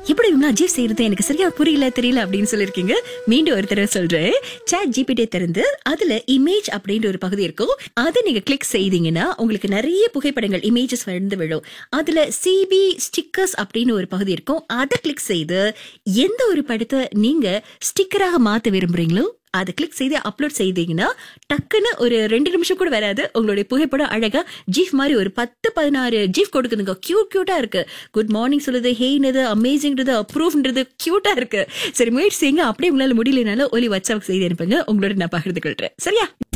எப்படி இவங்க அஜீவ் செய்யறது எனக்கு சரியா புரியல தெரியல அப்படின்னு சொல்லிருக்கீங்க மீண்டும் ஒரு தடவை சொல்றேன் சாட் ஜிபிடி திறந்து அதுல இமேஜ் அப்படின்ற ஒரு பகுதி இருக்கும் அதை நீங்க கிளிக் செய்தீங்கன்னா உங்களுக்கு நிறைய புகைப்படங்கள் இமேஜஸ் வந்து விழும் அதுல சிபி ஸ்டிக்கர்ஸ் அப்படின்னு ஒரு பகுதி இருக்கும் அதை கிளிக் செய்து எந்த ஒரு படத்தை நீங்க ஸ்டிக்கராக மாத்த விரும்புறீங்களோ அதை கிளிக் செய்து அப்லோட் செய்தீங்கன்னா டக்குன்னு ஒரு ரெண்டு நிமிஷம் கூட வராது உங்களுடைய புகைப்படம் அழகா ஜீஃப் மாதிரி ஒரு பத்து பதினாறு ஜீஃப் கொடுக்குதுங்க கியூட் கியூட்டா இருக்கு குட் மார்னிங் சொல்லுது ஹேய்னது அமேசிங்ன்றது அப்ரூவ்ன்றது கியூட்டா இருக்கு சரி முயற்சி செய்யுங்க அப்படியே உங்களால முடியலனாலும் ஒலி வாட்ஸ்அப் செய்தி அனுப்புங்க உங்களோட நான் பகிர்ந்து கொள்றேன் சரியா